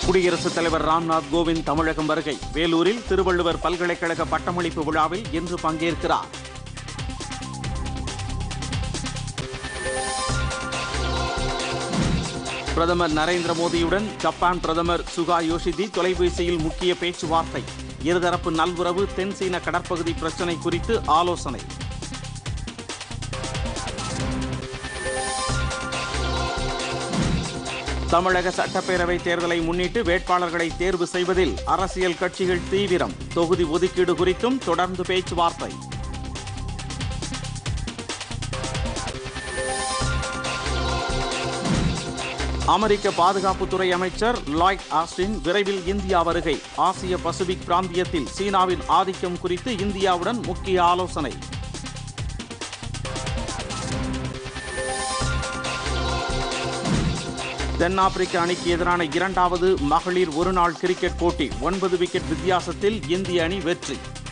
குடியரசுத் தலைவர் ராம்நாத் கோவிந்த் தமிழகம் வருகை வேலூரில் திருவள்ளுவர் பல்கலைக்கழக பட்டமளிப்பு விழாவில் இன்று பங்கேற்கிறார் பிரதமர் நரேந்திர மோடியுடன் ஜப்பான் பிரதமர் சுகா யோஷிதி தொலைபேசியில் முக்கிய பேச்சுவார்த்தை இருதரப்பு நல்வுறவு தென்சீன கடற்பகுதி பிரச்சினை குறித்து ஆலோசனை தமிழக சட்டப்பேரவை தேர்தலை முன்னிட்டு வேட்பாளர்களை தேர்வு செய்வதில் அரசியல் கட்சிகள் தீவிரம் தொகுதி ஒதுக்கீடு குறித்தும் தொடர்ந்து பேச்சுவார்த்தை அமெரிக்க பாதுகாப்புத்துறை அமைச்சர் லாய்ட் ஆஸ்டின் விரைவில் இந்தியா வருகை ஆசிய பசிபிக் பிராந்தியத்தில் சீனாவின் ஆதிக்கம் குறித்து இந்தியாவுடன் முக்கிய ஆலோசனை தென்னாப்பிரிக்க அணிக்கு எதிரான இரண்டாவது மகளிர் ஒருநாள் கிரிக்கெட் போட்டி ஒன்பது விக்கெட் வித்தியாசத்தில் இந்திய அணி வெற்றி